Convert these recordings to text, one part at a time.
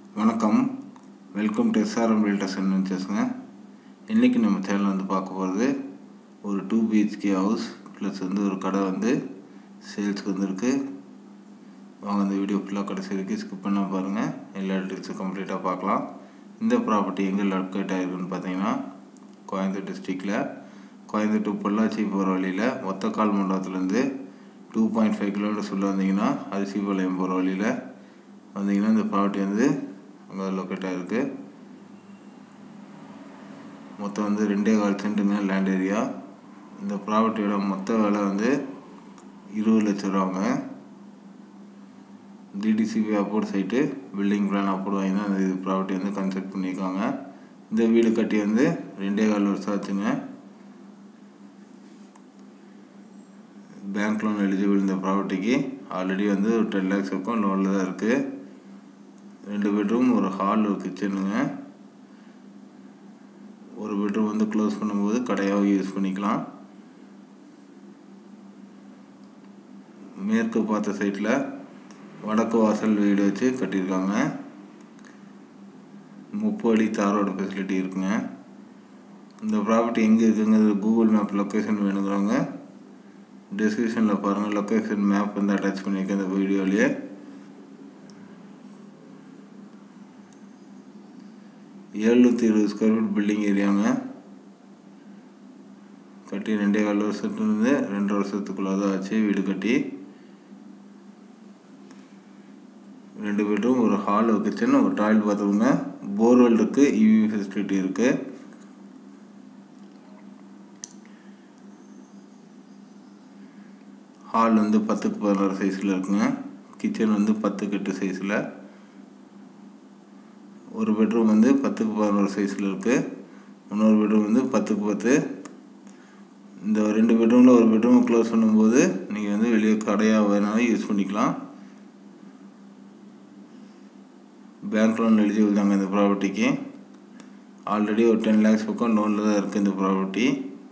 வணக்கம் welcome to S R M realtors and வெஞ்சர்ஸுங்க இன்றைக்கி நம்ம சேனல் வந்து பார்க்க போகிறது ஒரு டூ பிஹெச்கே ஹவுஸ் ப்ளஸ் வந்து ஒரு கடை வந்து சேல்ஸ்க்கு வந்திருக்கு வாங்க இந்த வீடியோ ஃபுல்லாக கடைசி வரைக்கும் ஸ்கிப் பண்ண பாருங்கள் எல்லா டீட்டெயில்ஸும் கம்ப்ளீட்டாக பார்க்கலாம் இந்த ப்ராப்பர்ட்டி எங்கே லொக்கேட் ஆகிருக்குன்னு பார்த்தீங்கன்னா கோயம்புத்தூர் டிஸ்ட்ரிக்டில் கோயம்புத்தூர் டு பொள்ளாச்சி போகிற வழியில் ஒத்தக்கால் மண்டபத்துலேருந்து டூ பாயிண்ட் ஃபைவ் கிலோமீட்டர்ஸ் உள்ள வந்தீங்கன்னா அரிசிபாளையம் போகிற வழியில் வந்தீங்கன்னா இந்த ப்ராப்பர்ட்டி வந்து அங்கே லொக்கேட் ஆகிருக்கு மொத்தம் வந்து ரெண்டே கால் சென்ட்டுங்க லேண்ட் ஏரியா இந்த ப்ராப்பர்ட்டியோட மொத்த விலை வந்து இருபது லட்ச ரூபாங்க D T C P approve site building plan approve வாங்கி தான் இந்த ப்ராப்பர்ட்டி வந்து கன்ஸ்ட்ரக்ட் பண்ணியிருக்காங்க இந்த வீடு கட்டி வந்து ரெண்டே கால் வருஷம் ஆச்சுங்க பேங்க் லோன் எலிஜிபிள் இந்த ப்ராப்பர்ட்டிக்கு ஆல்ரெடி வந்து ஒரு டென் லேக்ஸ் இருக்கும் லோனில் தான் இருக்குது ரெண்டு பெட்ரூம் ஒரு ஹால் ஒரு கிச்சனுங்க ஒரு பெட்ரூம் வந்து க்ளோஸ் பண்ணும்போது கடையாக யூஸ் பண்ணிக்கலாம் மேற்கு பார்த்த சைட்டில் வடக்கு வாசல் வீடு வச்சு கட்டியிருக்காங்க முப்பது அடி தாரோட ஃபெசிலிட்டி இருக்குங்க இந்த ப்ராப்பர்ட்டி எங்கே இருக்குங்கிறது கூகுள் மேப் லொக்கேஷன் வேணுங்கிறவங்க டிஸ்கிரிப்ஷனில் பாருங்கள் லொக்கேஷன் மேப் வந்து அட்டாச் பண்ணியிருக்கேன் இந்த வீடியோலேயே ஏழ்நூற்றி இருபது ஸ்கொயர் ஃபீட் பில்டிங் ஏரியாங்க கட்டி ரெண்டே கால் வருஷத்துலேருந்து ரெண்டு வருஷத்துக்குள்ளே தான் ஆச்சு வீடு கட்டி ரெண்டு பெட்ரூம் ஒரு ஹால் ஒரு கிச்சன் ஒரு டாய்லெட் பாத்ரூம்ங்க போர்வெல் இருக்குது இவி ஃபெசிலிட்டி இருக்குது ஹால் வந்து பத்துக்கு பதினாறு சைஸில் இருக்குங்க கிச்சன் வந்து பத்துக்கு எட்டு சைஸில் ஒரு பெட்ரூம் வந்து பத்துக்கு பதினோரு சைஸில் இருக்குது இன்னொரு பெட்ரூம் வந்து பத்துக்கு பத்து இந்த ரெண்டு பெட்ரூமில் ஒரு பெட்ரூம் க்ளோஸ் பண்ணும்போது நீங்கள் வந்து வெளியே கடையாக வேணாலும் யூஸ் பண்ணிக்கலாம் பேங்க் லோன் எலிஜிபிள் தாங்க இந்த ப்ராப்பர்ட்டிக்கு ஆல்ரெடி ஒரு டென் லேக்ஸ் பக்கம் லோனில் தான் இருக்குது இந்த ப்ராப்பர்ட்டி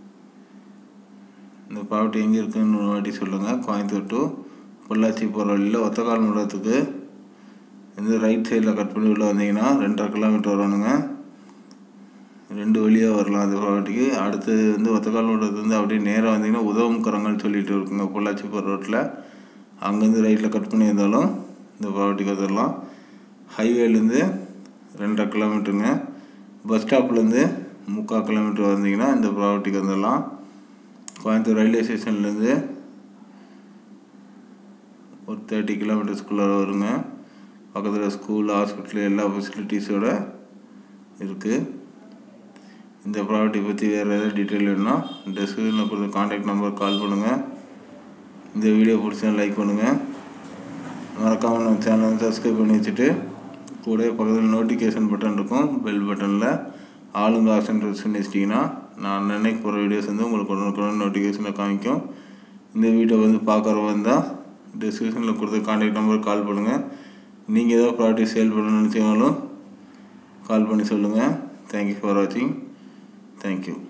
இந்த ப்ராப்பர்ட்டி எங்கே இருக்குன்னு ஒரு வாட்டி சொல்லுங்கள் கோயம்புத்தூர் டு பொள்ளாச்சி போகிற வழியில் ஒத்தக்கால் மண்டபத்துக்கு இந்த ரைட் சைடில் கட் பண்ணி உள்ளே வந்தீங்கன்னா ரெண்டரை கிலோமீட்டர் வரணுங்க ரெண்டு வழியாக வரலாம் அந்த ப்ராப்பர்ட்டிக்கு அடுத்து வந்து ஒத்தக்கால் மண்டபத்து வந்து அப்படியே நேராக வந்தீங்கன்னா உதவும் கரங்கள்னு சொல்லிட்டு இருக்குங்க பொள்ளாச்சி போகிற ரோட்டில் அங்கேருந்து ரைட்டில் கட் பண்ணி இருந்தாலும் இந்த ப்ராப்பர்ட்டிக்கு வந்துடலாம் ஹைவேலேருந்து ரெண்டரை கிலோமீட்டருங்க பஸ் ஸ்டாப்லேருந்து முக்கால் கிலோமீட்டர் வந்தீங்கன்னா இந்த ப்ராப்பர்ட்டிக்கு வந்துடலாம் கோயம்புத்தூர் ரயில்வே ஸ்டேஷன்லேருந்து ஒரு தேர்ட்டி கிலோமீட்டர்ஸ்குள்ளே வருங்க பக்கத்தில் ஸ்கூல் ஹாஸ்பிட்டல் எல்லா ஃபெசிலிட்டிஸோட இருக்குது இந்த ப்ராப்பர்ட்டி பற்றி வேறு எதாவது டீட்டெயில் வேணும்னா டிஸ்கிரிப்ஷனில் கொடுத்த காண்டாக்ட் நம்பர் கால் பண்ணுங்கள் இந்த வீடியோ பிடிச்சா லைக் பண்ணுங்கள் மறக்காமல் நம்ம சேனலை சப்ஸ்கிரைப் பண்ணி வச்சுட்டு கூட பக்கத்தில் நோட்டிஃபிகேஷன் பட்டன் இருக்கும் பெல் பட்டனில் ஆளுங்க ஆப்ஷன் ப்ரெஸ் பண்ணி வச்சிட்டிங்கன்னா நான் நினைக்க போகிற வீடியோஸ் வந்து உங்களுக்கு உடனுக்குடன் நோட்டிஃபிகேஷனில் காமிக்கும் இந்த வீடியோ வந்து பார்க்குறவங்க இருந்தால் டிஸ்கிரிப்ஷனில் கொடுத்த காண்டாக்ட் நம்பர் கால் பண்ணுங்கள் நீங்கள் ஏதாவது ப்ராடக்ட் சேல் பண்ணணும்னு நினச்சிங்கனாலும் கால் பண்ணி சொல்லுங்கள் தேங்க்யூ ஃபார் வாட்சிங் தேங்க்யூ